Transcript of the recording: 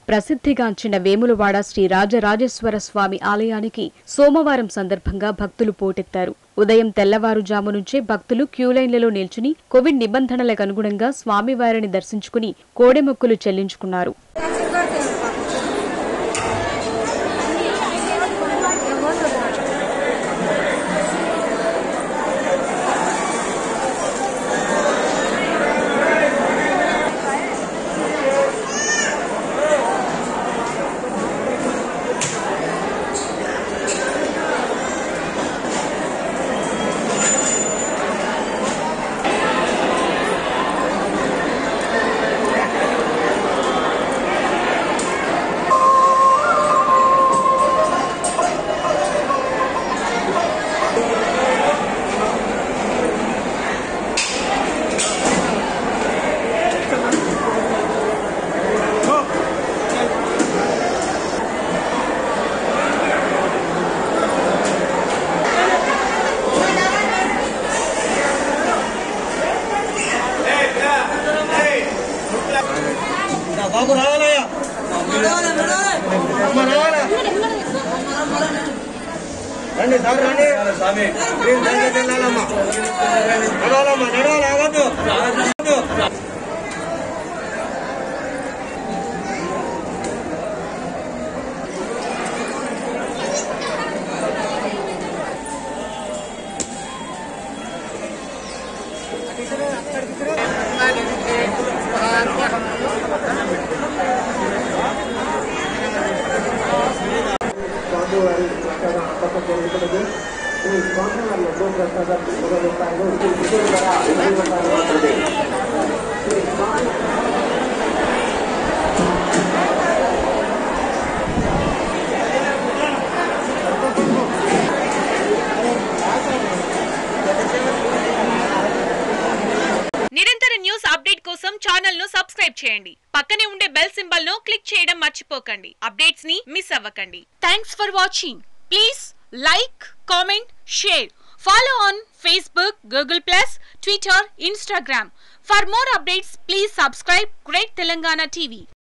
ప్రసిద్ధిగాంచిన వేములవాడ శ్రీ రాజరాజేశ్వర స్వామి ఆలయానికి సోమవారం సందర్భంగా భక్తులు పోటెత్తారు ఉదయం తెల్లవారుజాము నుంచే భక్తులు క్యూలైన్లలో నిల్చుని కోవిడ్ నిబంధనలకు అనుగుణంగా స్వామివారిని దర్శించుకుని కోడెమొక్కులు చెల్లించుకున్నారు బాబు రావాలయ్యా అమ్మ రావాలా రండి సార్ రండి స్వామి ప్లీజ్ దయచేసి వెళ్ళాలమ్మా నడవాలమ్మా నడవాలి ఆగద్దు ఆగద్దు. స్వామివారి ప్రసాదం అప్పక జరుగుతున్నది ఈ స్వామివారి లడ్డూ ప్రసాదం ఇరవై రూపాయలు విజయ ధర ఇరవై రూపాయలు మాత్రమే శ్రీ స్వామి నిరంతర న్యూస్ అప్డేట్ కోసం ఛానల్ ను సబ్స్క్రైబ్ చేయండి పక్కనే ఉండే బెల్ సింబల్ ను క్లిక్ చేయడం మర్చిపోకండి అప్డేట్స్ ని మిస్ అవ్వకండి thanks for watching please like comment share follow on Facebook Google plus Twitter Instagram for more updates please subscribe great Telangana TV